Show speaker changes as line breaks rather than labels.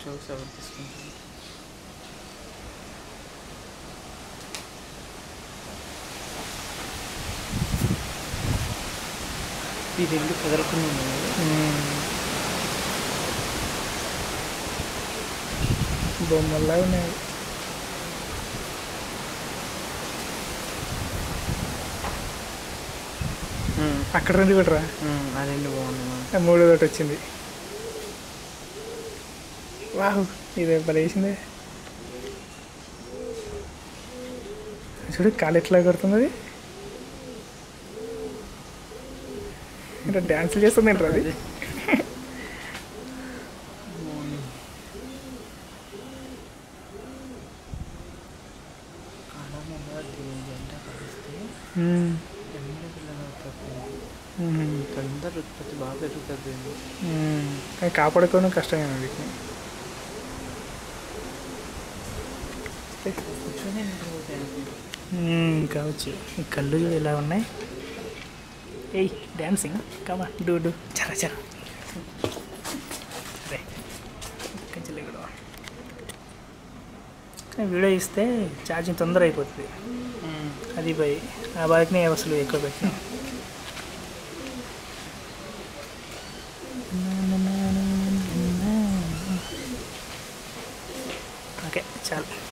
Jokes ఎవరు తీసుకుంటారు ఈ రెండు కదలకుండా ఉన్నాయి
బొమ్మల్లా ఉన్నాయి
ఉమ్,
అక్కడ రెండు కూడా రా
ఉమ్, ఆ రెండు బాగున్నాయి మనం
ఆ మూడో ఒకటి వచ్చింది వాహు ఇది పడేసింది చూడు కాలు ఎట్లా కొడుతుంది అది ఇంకా డ్యాన్సులు చేస్తుంది ఏంట్రా అది
కాలంలో దీని జంట కలిస్తే
మ్మ్.
ఎన్ని పిల్లలు అవుతారు
మ్మ్.
తొందర ఉత్పత్తి బాగా పెరుగుతుంది దీన్ని
మ్మ్. కానీ కాపాడుకోవడం కష్టమే వీటిని
కూర్చొని నిద్రపోతాయి
మ్మ్, కావచ్చు ఈ కళ్ళు చూడు ఎలా ఉన్నాయి ఏయ్ డ్యాన్సింగ్ కమా డూ డూ చరా చరా సరే కొంచెం లేకుండా కానీ వీడియో ఇస్తే ఛార్జింగ్ తొందర అయిపోతుంది అది పోయి ఆ బాధ్యతనే అసలు ఎక్కువ పెట్టినా ఓకే చాలు